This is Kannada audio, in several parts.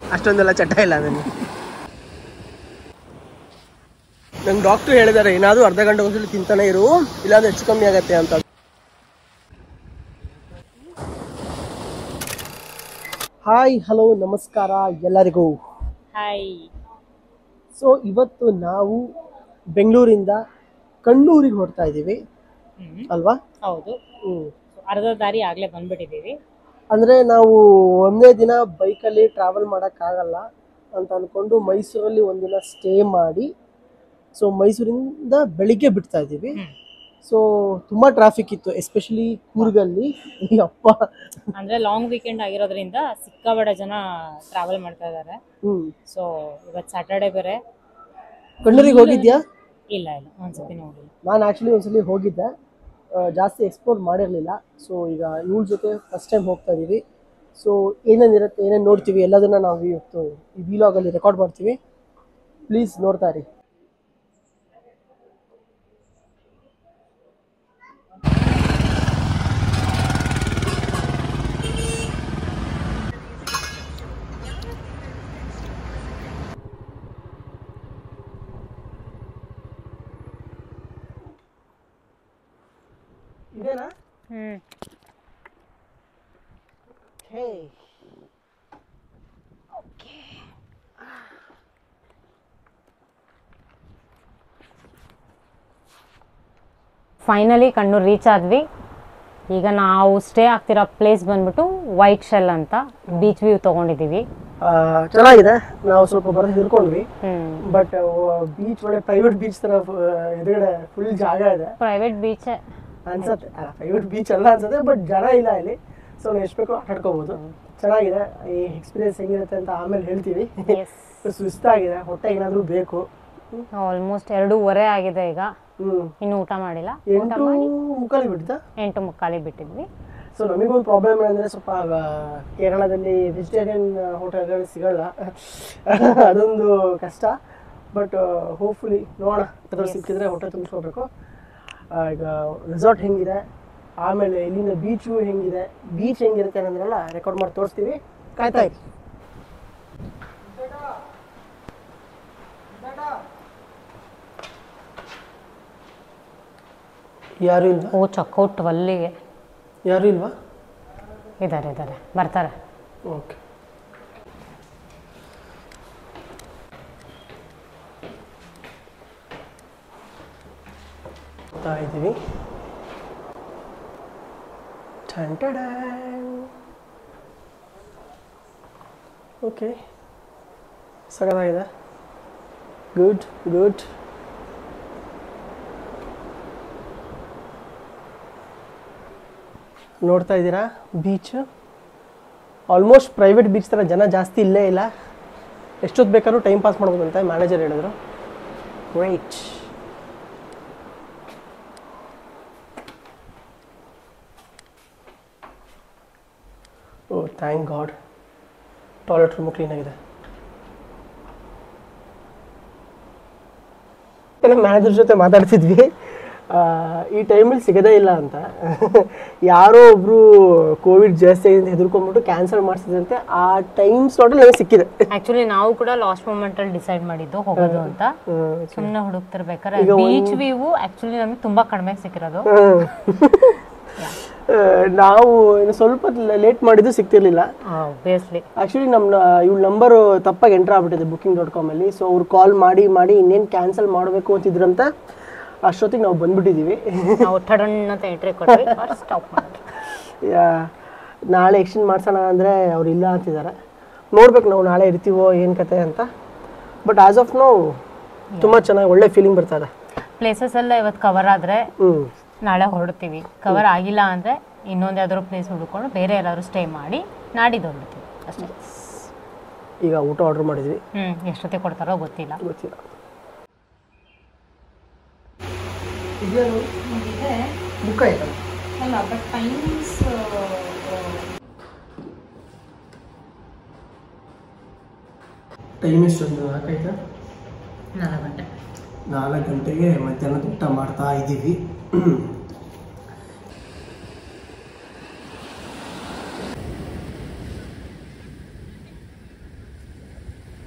ಅಷ್ಟೊಂದೆಲ್ಲ ಚಟ ಇಲ್ಲ ನನಗೆ ನಂಗೆ ಡಾಕ್ಟ್ರು ಹೇಳಿದ್ದಾರೆ ಏನಾದರೂ ಅರ್ಧ ಗಂಟೆ ಒಂದ್ಸಲಿ ತಿಂತಾನೆ ಇರು ಇಲ್ಲಾಂದ್ರೆ ಹೆಚ್ಚು ಕಮ್ಮಿ ಆಗತ್ತೆ ಅಂತ ಹಾಯ್ ಹಲೋ ನಮಸ್ಕಾರ ಎಲ್ಲರಿಗೂ ಹಾಯ್ ಸೊ ಇವತ್ತು ನಾವು ಬೆಂಗಳೂರಿಂದ ಕಣ್ಣೂರಿಗೆ ಹೊರಡ್ತಾ ಇದ್ದೀವಿ ಅಲ್ವಾ ಹೌದು ಹ್ಮ್ ಅರ್ಧ ದಾರಿ ಆಗ್ಲೇ ಬಂದ್ಬಿಟ್ಟಿದೀವಿ ಅಂದ್ರೆ ನಾವು ಒಂದೇ ದಿನ ಬೈಕಲ್ಲಿ ಟ್ರಾವೆಲ್ ಮಾಡೋಕ್ಕಾಗಲ್ಲ ಅಂತ ಅನ್ಕೊಂಡು ಮೈಸೂರಲ್ಲಿ ಒಂದಿನ ಸ್ಟೇ ಮಾಡಿ ಸೊ ಮೈಸೂರಿಂದ ಬೆಳಿಗ್ಗೆ ಬಿಡ್ತಾ ಇದ್ದೀವಿ ಹ್ಮ್. ಸೊ ತುಂಬಾ ಟ್ರಾಫಿಕ್ ಇತ್ತು ಎಸ್ಪೆಷಲಿ ಕೂರ್ಗಲ್ಲಿ ಈ ಅಪ್ಪ ಅಂದ್ರೆ ಲಾಂಗ್ ವೀಕೆಂಡ್ ಆಗಿರೋದ್ರಿಂದ ಸಿಕ್ಕಾಬಡ ಜನ ಟ್ರಾವೆಲ್ ಮಾಡ್ತಾ ಇದ್ದಾರೆ ಹ್ಮ್ ಸೊ ಇವತ್ತು ಸ್ಯಾಟರ್ಡೆ ಬೇರೆ ಕಣ್ಣೂರಿಗೆ ಹೋಗಿದ್ಯಾ ಇಲ್ಲ ಇಲ್ಲ ಒಂದ್ಸತಿ ನೋಡಿಲ್ಲ ನಾನು ಆ್ಯಕ್ಚುಲಿ ಒಂದ್ಸಲಿ ಹೋಗಿದ್ದೆ ಆ, ಜಾಸ್ತಿ ಎಕ್ಸ್ಪ್ಲೋರ್ ಮಾಡಿರಲಿಲ್ಲ ಸೊ ಈಗ ಇವ್ಳ ಜೊತೆ ಫಸ್ಟ್ ಟೈಮ್ ಹೋಗ್ತಾ ಇದ್ದೀವಿ ಸೊ ಏನೇನಿರುತ್ತೆ ಏನೇನು ನೋಡ್ತೀವಿ ಎಲ್ಲದನ್ನ ನಾವು ಇವತ್ತು ಈ ವಿಲಾಗಲ್ಲಿ ರೆಕಾರ್ಡ್ ಮಾಡ್ತೀವಿ ಪ್ಲೀಸ್ ನೋಡ್ತಾ ಇರಿ ಇದೇನಾ hmm hey finally Kannur reach ಆದ್ವಿ ಈಗ ನಾವು ಸ್ಟೇ ಆಗ್ತಿರೋ ಪ್ಲೇಸ್ ಬಂದ್ಬಿಟ್ಟು ವೈಟ್ ಶೆಲ್ ಅಂತ ಬೀಚ್ ವ್ಯೂ ತಗೊಂಡಿದೀವಿ ಆ, ಚೆನ್ನಾಗಿದೆ ನಾವು ಸ್ವಲ್ಪ ಬರೋದು ಹಿಡ್ಕೊಂಡ್ವಿ ಹ್ಮ್ ಬಟ್ ಬೀಚ್ ಒಳ್ಳೆ ಪ್ರೈವೇಟ್ ಬೀಚ್ ತರ ಆ, ಎದುರುಗಡೆ ಫುಲ್ ಜಾಗ ಇದೆ ಪ್ರೈವೇಟ್ ಬೀಚ್ ಅನ್ಸತ್ತೆ ಪ್ರೈವೇಟ್ ಬೀಚ್ ಅಲ್ಲ ಅನ್ಸತ್ತೆ ಬಟ್ ಜನ ಇಲ್ಲ ಇಲ್ಲಿ ಸೊ ನಾವು ಎಷ್ಟು ಬೇಕೋ ಆಟ ಆಡ್ಕೋಬೋದು ಚೆನ್ನಾಗಿದೆ ಈ ಎಕ್ಸ್ಪೀರಿಯನ್ಸ್ ಹೆಂಗಿರುತ್ತೆ ಅಂತ ಆಮೇಲೆ ಹೇಳ್ತೀವಿ ಸುಸ್ತಾಗಿದೆ ಹೊಟ್ಟೆ ಏನಾದರೂ ಬೇಕು ಆಲ್ಮೋಸ್ಟ್ ಎರಡೂವರೆ ಆಗಿದೆ ಈಗ ಹ್ಮ್ ಇನ್ನು ಊಟ ಮಾಡಿಲ್ಲ ಊಟ ಎಂಟು ಮಾಡಿ ಮುಕ್ಕಾಲಿ ಬಿಟ್ಟಿದ್ದ ಎಂಟು ಮುಕ್ಕಾಲಿ ಬಿಟ್ಟಿದ್ವಿ ಸೊ ನಮಗೊಂದು ಪ್ರಾಬ್ಲಮ್ ಏನಂದ್ರೆ ಸ್ವಲ್ಪ ಆ, ಕೇರಳದಲ್ಲಿ ವೆಜಿಟೇರಿಯನ್ ಹೋಟೆಲ್ಗಳು ಸಿಗಲ್ಲ ಅದೊಂದು ಕಷ್ಟ ಬಟ್ ಹೋಪ್ಫುಲಿ ನೋಡೋಣ ಅದ್ರ ಸಿಕ್ಕಿದ್ರೆ ಹೊಟ್ಟೆ ತುಂಬಿಸ್ಕೋಬೇಕು ಆ, ಈಗ ರೆಸಾರ್ಟ್ ಹೆಂಗಿದೆ ಆಮೇಲೆ ಇಲ್ಲಿಂದ ಬೀಚು ಹೆಂಗಿದೆ ಬೀಚ್ ಹೆಂಗಿರುತ್ತೆ ಅನ್ನೋದ್ರೆಲ್ಲ ರೆಕಾರ್ಡ್ ಮಾಡಿ ತೋರಿಸ್ತೀವಿ ಕಾಯ್ತಾ ಇರಿ ಯಾರು ಇಲ್ವಾ ಓ ಚಕ್ಔಟ್ ಅಲ್ಲಿಗೆ ಯಾರು ಇಲ್ವಾ ಇದ್ದಾರೆ ಇದ್ದಾರೆ ಬರ್ತಾರೆ ಓಕೆ ಹೋಗ್ತಾ ಇದ್ದೀವಿ ಓಕೆ ಸಗದಾಗಿದೆ ಗುಡ್ ಗುಡ್ ನೋಡ್ತಾ ಇದ್ದೀರಾ ಬೀಚ್ ಆಲ್ಮೋಸ್ಟ್ ಪ್ರೈವೇಟ್ ಬೀಚ್ ಥರ ಜನ ಜಾಸ್ತಿ ಇಲ್ಲೇ ಇಲ್ಲ ಎಷ್ಟೊತ್ತು ಬೇಕಾದ್ರೂ ಟೈಮ್ ಪಾಸ್ ಮಾಡ್ಬೋದು ಅಂತ ಮ್ಯಾನೇಜರ್ ಹೇಳಿದ್ರು right oh thank god toilet room ಕ್ಲೀನಾಗಿದೆ ಮ್ಯಾನೇಜರ್ ಜೊತೆ ಮಾತಾಡ್ತಿದ್ವಿ ಆ, ಈ ಟೈಮಲ್ಲಿ ಸಿಗೋದೇ ಇಲ್ಲ ಅಂತ ಯಾರೋ ಒಬ್ರು ಕೋವಿಡ್ ಜಾಸ್ತಿ ಆಗಿದೆ ಅಂತ ಹೆದರ್ಕೊಂಡ್ಬಿಟ್ಟು ಕ್ಯಾನ್ಸಲ್ ಮಾಡಿಸಿದಂತೆ ಆ ಟೈಮ್ ಸ್ಲಾಟಲ್ಲಿ ನನಗೆ ಸಿಕ್ಕಿದೆ ಆಕ್ಚುಲಿ ನಾವು ಕೂಡ ಲಾಸ್ಟ್ ಮೂಮೆಂಟ್ ಅಲ್ಲಿ ಡಿಸೈಡ್ ಮಾಡಿದ್ದು ಹೋಗೋದು ಅಂತ ಹ್ಮ್. ಸುಮ್ಮನೆ ಹುಡುಕ್ತಿರ್ಬೇಕಾದ್ರೆ ಬೀಚ್ ವ್ಯೂ ಆಕ್ಚುಲಿ ನಮಗೆ ತುಂಬಾ ಕಡಿಮೆ ಸಿಕ್ಕಿರೋದು ಹ್ಮ್. ಆ, ನಾವು ಇನ್ನು ಸ್ವಲ್ಪ ಲೇಟ್ ಮಾಡಿದ್ದು ಸಿಗ್ತಿರ್ಲಿಲ್ಲ ಆಬ್ವಿಯಸ್ಲಿ ಆ್ಯಕ್ಚುಲಿ ನಮ್ಮ ಇವ್ಳ ನಂಬರು ತಪ್ಪಾಗಿ ಎಂಟ್ರ್ ಆಗ್ಬಿಟ್ಟಿದೆ ಬುಕಿಂಗ್ ಡಾಟ್ ಕಾಮಲ್ಲಿ ಸೊ ಅವ್ರು ಕಾಲ್ ಮಾಡಿ ಮಾಡಿ ಇನ್ನೇನು ಕ್ಯಾನ್ಸಲ್ ಮಾಡಬೇಕು ಅಂತಿದ್ರಂತ ಅಷ್ಟೊತ್ತಿಗೆ ನಾವು ಬಂದ್ಬಿಟ್ಟಿದ್ದೀವಿ ನಾವು ಟಡನ್ ಅಂತ ಎಂಟ್ರಿ ಕೊಟ್ವಿ ಸ್ಟಾಪ್ ಮಾಡಿದ್ವಿ ಯಾ- ನಾಳೆ ಎಕ್ಸ್ಚೇಂಜ್ ಮಾಡ್ಸೋಣ ಅಂದರೆ ಅವ್ರು ಇಲ್ಲ ಅಂತಿದ್ದಾರೆ ನೋಡ್ಬೇಕು ನಾವು ನಾಳೆ ಇರ್ತೀವೋ ಏನು ಕತೆ ಅಂತ ಬಟ್ ಆಸ್ ಆಫ್ ನೋ ತುಂಬ ಚೆನ್ನಾಗಿ ಒಳ್ಳೆ ಫೀಲಿಂಗ್ ಬರ್ತದೆ ಪ್ಲೇಸಸ್ ಎಲ್ಲ ಇವತ್ತು ಕವರ್ ಆದ್ರೆ ಹ್ಞೂ ನಾಳೆ ಹೊರಡ್ತೀವಿ ಕವರ್ ಆಗಿಲ್ಲ ಅಂದ್ರೆ ಇನ್ನೊಂದು ಯಾವ್ದಾದ್ರು ಪ್ಲೇಸ್ ಹುಡ್ಕೊಂಡು ಬೇರೆ ಎಲ್ಲಾದ್ರೂ ಸ್ಟೇ ಮಾಡಿ ನಾಡಿದ್ದು ಹೊರಡ್ತೀವಿ ಅಷ್ಟೇ ಈಗ ಊಟ ಆರ್ಡರ್ ಮಾಡಿದ್ವಿ ಹ್ಮ್ ಎಷ್ಟೊತ್ತಿಗೆ ಕೊಡ್ತಾರೋ ಗೊತ್ತಿಲ್ಲ ಗೊತ್ತಿಲ್ಲ ಬುಕ್ ಆಯ್ತಾ ಅಲ್ಲ ಬಟ್ ಟೈಮ್ಸ್ ಟೈಮ್ ಎಷ್ಟೊಂದು ನಾಲ್ಕಾಯ್ತಾ ನಾಲ್ಕು ಗಂಟೆ ನಾಲ್ಕು ಗಂಟೆಗೆ ಮಧ್ಯಾಹ್ನದ ಊಟ ಮಾಡ್ತಾ ಇದ್ದೀವಿ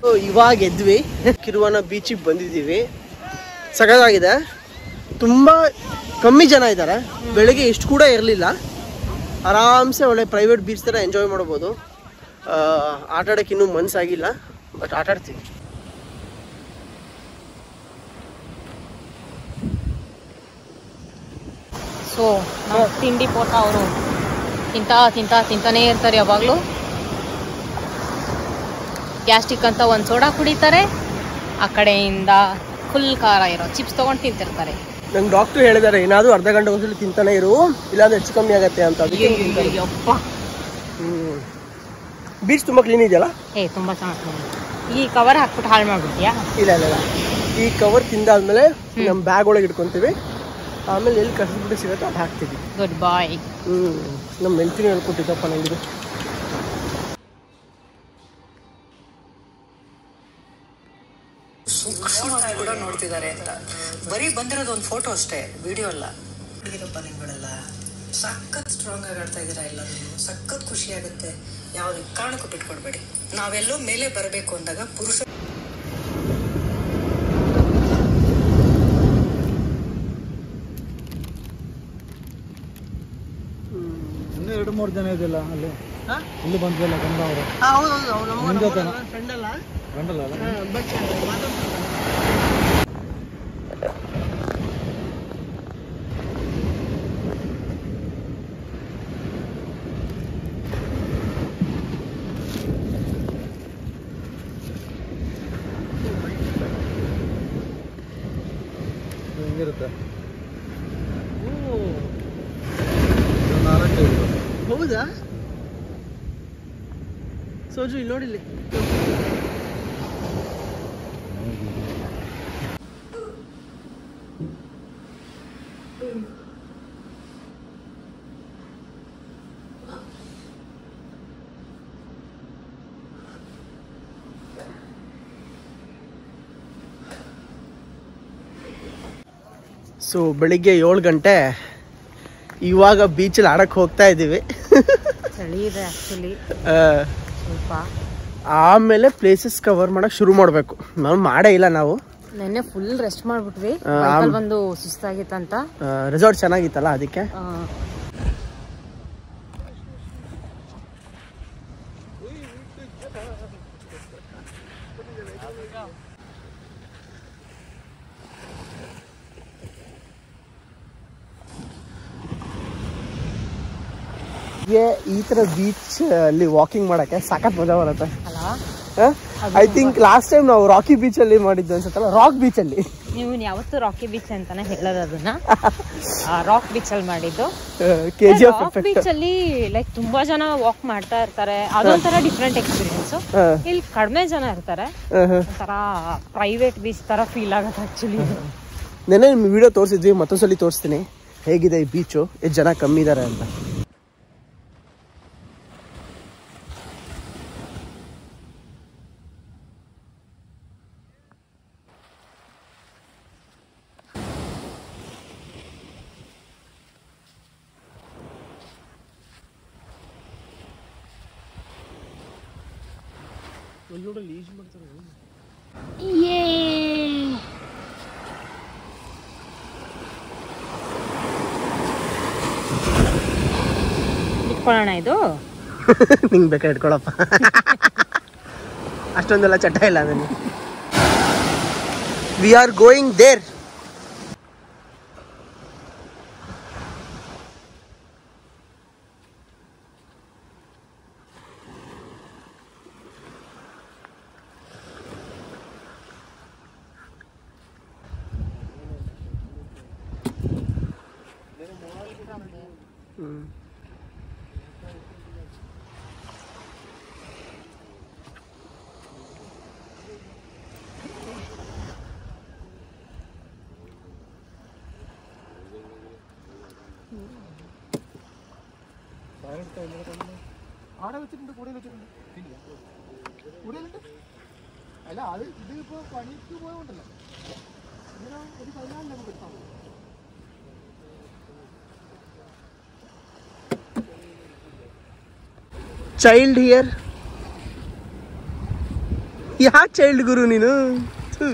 ಇವಾಗ ಎದ್ವಿ ಕಿರುವನ ಬೀಚಿಗೆ ಬಂದಿದ್ದೀವಿ ಸಖತ್ತಾಗಿದೆ ತುಂಬ ಕಮ್ಮಿ ಜನ ಇದ್ದಾರೆ ಬೆಳಗ್ಗೆ ಇಷ್ಟು ಕೂಡ ಇರಲಿಲ್ಲ ಆರಾಮ್ಸೆ ಒಳ್ಳೆ ಪ್ರೈವೇಟ್ ಬೀಚ್ ಥರ ಎಂಜಾಯ್ ಮಾಡ್ಬೋದು ಆ, ಆಟ ಆಡೋಕ್ಕೆ ಇನ್ನೂ ಮನಸ್ಸಾಗಿಲ್ಲ ಬಟ್ ಆಟ ಆಡ್ತೀವಿ ಸೊ ನಮ್ಮ ತಿಂಡಿ ಪೋಟ ಅವರು ತಿಂತಾ ತಿಂತಾ ತಿಂತಾನೇ ಇರ್ತಾರೆ ಯಾವಾಗಲೂ ಗ್ಯಾಸ್ಟಿಕ್ ಅಂತ ಒಂದು ಸೋಡಾ ಕುಡಿತಾರೆ ಆ ಕಡೆಯಿಂದ ಫುಲ್ ಖಾರ ಇರೋ ಚಿಪ್ಸ್ ತೊಗೊಂಡು ತಿಂತಿರ್ತಾರೆ ನಂಗೆ ಡಾಕ್ಟ್ರು ಹೇಳಿದ್ದಾರೆ ಏನಾದರೂ ಅರ್ಧ ಗಂಟೆ ಒಂದ್ಸಲಿ ತಿಂತಾನೆ ಇರು ಇಲ್ಲಾಂದ್ರೆ ಹೆಚ್ಚು ಕಮ್ಮಿ ಆಗತ್ತೆ ಅಂತ ಅದಕ್ಕೆ ತಿಂತಾರೆ ಅಯ್ಯಪ್ಪ ಹ್ಮ್ ಬೀಚ್ ತುಂಬ ಕ್ಲೀನ್ ಇದೆಯಲ್ಲ ಏ ತುಂಬ ಚೆನ್ನಾಗಿ ಈ ಕವರ್ ಹಾಕ್ಬಿಟ್ಟು ಹಾಳು ಮಾಡ್ಬಿಡ್ತೀಯಾ ಇಲ್ಲ ಇಲ್ಲ ಇಲ್ಲ ಈ ಕವರ್ ತಿಂದಾದ್ಮೇಲೆ ನಮ್ಮ ಬ್ಯಾಗ್ ಒಳಗೆ ಇಟ್ಕೊಂತೀವಿ ಆಮೇಲೆ ಎಲ್ಲಿ ಕಸಿಬಿಟ್ಟು ಸಿಗುತ್ತೋ ಅದು ಹಾಕ್ತೀವಿ ಗುಡ್ ಬಾಯ್ ಹ್ಮ್ ನಮ್ಮ ಮೆಲ್ತಿನ ಹೇಳ್ಕೊಟ್ಟಿದ್ದಪ್ಪ ನಂಗೆ ಸೂಕ್ಷ್ಮವಾಗಿ ಕೂಡ ನೋಡ್ತಿದ್ದಾರೆ ಅಂತ ಬರೀ ಬಂದಿರೋದು ಒಂದು ಫೋಟೋ ಅಷ್ಟೇ ವಿಡಿಯೋ ಅಲ್ಲ ಹುಡುಗಿರಪ್ಪ ನಿಮ್ಗಳೆಲ್ಲ ಸಖತ್ ಸ್ಟ್ರಾಂಗ್ ಆಗಿ ಆಡ್ತಾ ಇದ್ದೀರಾ ಎಲ್ಲರೂ ಸಖತ್ ಖುಷಿ ಆಗುತ್ತೆ ಯಾವುದೇ ಕಾರಣಕ್ಕೂ ಬಿಟ್ಕೊಡ್ಬೇಡಿ ನಾವೆಲ್ಲೋ ಮೇಲೆ ಬರಬೇಕು ಅಂದಾಗ ಪುರುಷ ಇನ್ನೂ ಎರಡು ಮೂರು ಜನ ಇದೆಯಲ್ಲ ಅಲ್ಲಿ ಇಲ್ಲಿ ಬಂದಿಲ್ಲ ಗಂಧ ಅವರು ಹೌದೌದು ನಿಮ್ ಜೊತೆನಾ? ಫ್ರೆಂಡ್ ಅಲ್ಲ ಗಂಡಲ್ಲ ಅಲ್ಲ ಬಟ್ ಇದು ಹಿಂಗಿರುತ್ತೆ ಇದು ನಾಲ್ಕು ಇದೆ. ಹೌದಾ ಸೋಜು ಇಲ್ಲಿ ನೋಡಿಲ್ಲಿ ಸೊ ಬೆಳಿಗ್ಗೆ ಏಳು ಗಂಟೆ ಇವಾಗ ಬೀಚಲ್ಲಿ ಆಡಕ್ಕೆ ಹೋಗ್ತಾ ಇದ್ದೀವಿ ಚಳಿ ಇದೆ ಆ್ಯಕ್ಚುಲಿ ಆ, ಸ್ವಲ್ಪ ಆಮೇಲೆ ಪ್ಲೇಸಸ್ ಕವರ್ ಮಾಡಕ್ ಶುರು ಮಾಡಬೇಕು ನಾವು ಮಾಡೇ ಇಲ್ಲ ನಾವು ನೆನ್ನೆ ಫುಲ್ ರೆಸ್ಟ್ ಮಾಡ್ಬಿಟ್ವಿ ಆ, ಬೈಕಲ್ಲಿ ಆಮ್- ಬಂದು ಸುಸ್ತಾಗಿತ್ತಂತ ರೆಸಾರ್ಟ್ ಚೆನ್ನಾಗಿತ್ತಲ್ಲ ಅದಕ್ಕೆ ಆ, ಹೀಗೆ ಈ ತರ ಬೀಚ್ ಅಲ್ಲಿ ವಾಕಿಂಗ್ ಮಾಡಕ್ಕೆ ಸಖತ್ ಮಜಾ ಬರುತ್ತೆ ಅಲ್ಲ ಐ ಥಿಂಕ್ ಲಾಸ್ಟ್ ಟೈಮ್ ನಾವು ರಾಕಿ ಬೀಚ್ ಅಲ್ಲಿ ಮಾಡಿದ್ದು ಅನ್ಸುತ್ತಲ್ಲ ರಾಕ್ ಬೀಚ್ ಅಲ್ಲಿ ನೀವು ಯಾವತ್ತು ರಾಕಿ ಬೀಚ್ ಅಂತಾನೆ ಹೇಳೋದು ಅದನ್ನ ರಾಕ್ ಬೀಚ್ ಅಲ್ಲಿ ಮಾಡಿದ್ದು K G F rock effect beach ಅಲ್ಲಿ ಲೈಕ್ ತುಂಬಾ ಜನ ವಾಕ್ ಮಾಡ್ತಾ ಇರ್ತಾರೆ ಅದೊಂಥರ ಡಿಫ್ರೆಂಟ್ ಎಕ್ಸ್ಪೀರಿಯನ್ಸ್ ಇಲ್ಲಿ ಕಡಿಮೆ ಜನ ಇರ್ತಾರೆ ಒಂಥರ ಪ್ರೈವೇಟ್ ಬೀಚ್ ತರ ಫೀಲ್ ಆಗುತ್ತೆ ಆಕ್ಚುಲಿ ನೆನೆ ನಿಮ್ಗೆ ವಿಡಿಯೋ ತೋರಿಸಿದ್ವಿ ಮತ್ತೊಂದ್ಸಲಿ ತೋರಿಸ್ತೀನಿ ಹೇಗಿದೆ ಈ ಬೀಚು ಎಷ್ಟು ಜನ ಕಮ್ಮಿ ಇದ್ದಾರೆ ಅಂತ ಇಟ್ಕೊಳ್ಳೋಣ ಇದು ನಿಂಗೆ ಬೇಕಾ ಇಟ್ಕೊಳಪ್ಪ ಅಷ್ಟೊಂದೆಲ್ಲ ಚಟ ಇಲ್ಲ ನನಗೆ ವಿ ಆರ್ ಗೋಯಿಂಗ್ ದೇರ್ അല്ല അത് ഇതിപ്പോ പണിക്ക് പോയോണ്ടല്ലോ ഇങ്ങനെ ഒരു പതിനാല് നമുക്ക് എടുത്താൽ മതി ಚೈಲ್ಡ್ ಹಿಯರ್ ಯಾ ಚೈಲ್ಡ್ ಗುರು ನೀನು ಥು.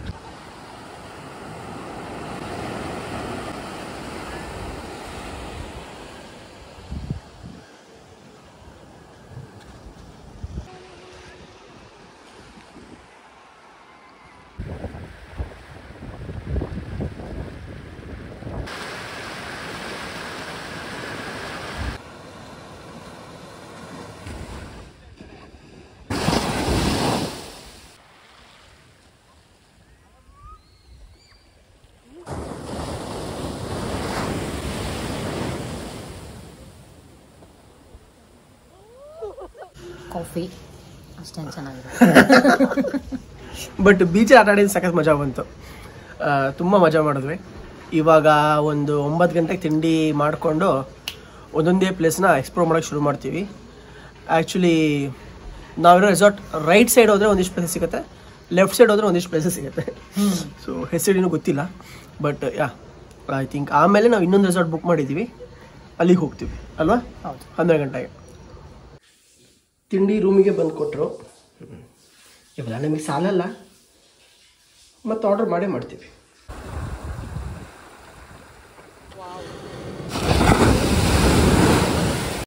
ಕಾಫಿ ಅಷ್ಟೇನು ಚೆನ್ನಾಗಿದೆ ಬಟ್ ಬೀಚಲ್ಲಿ ಆಟ ಆಡಿದ ಸಖತ್ ಮಜಾ ಬಂತು ತುಂಬ ಮಜಾ ಮಾಡಿದ್ವಿ ಇವಾಗ ಒಂದು ಒಂಬತ್ತು ಗಂಟೆಗೆ ತಿಂಡಿ ಮಾಡಿಕೊಂಡು ಒಂದೊಂದೇ ಪ್ಲೇಸ್ನ ಎಕ್ಸ್ಪ್ಲೋರ್ ಮಾಡೋಕ್ಕೆ ಶುರು ಮಾಡ್ತೀವಿ ಆ್ಯಕ್ಚುಲಿ ನಾವಿರೋ ರೆಸಾರ್ಟ್ ರೈಟ್ ಸೈಡ್ ಹೋದರೆ ಒಂದಿಷ್ಟು ಪ್ಲೇಸಸ್ ಸಿಗುತ್ತೆ ಲೆಫ್ಟ್ ಸೈಡ್ ಹೋದರೆ ಒಂದಿಷ್ಟು ಪ್ಲೇಸಸ್ ಸಿಗುತ್ತೆ ಸೊ ಹೆಸರಿನೂ ಗೊತ್ತಿಲ್ಲ ಬಟ್ ಯಾ ಐ ಥಿಂಕ್ ಆಮೇಲೆ ನಾವು ಇನ್ನೊಂದು ರೆಸಾರ್ಟ್ ಬುಕ್ ಮಾಡಿದ್ದೀವಿ ಅಲ್ಲಿಗೆ ಹೋಗ್ತೀವಿ ಅಲ್ವಾ ಹೌದು. ಹನ್ನೆರಡು ಗಂಟೆಗೆ ತಿಂಡಿ ರೂಮಿಗೆ ಬಂದು ಕೊಟ್ಟರು ಇವೆಲ್ಲ ನಮಗೆ ಸಾಲಲ್ಲ ಮತ್ತು ಆರ್ಡರ್ ಮಾಡೇ ಮಾಡ್ತೀವಿ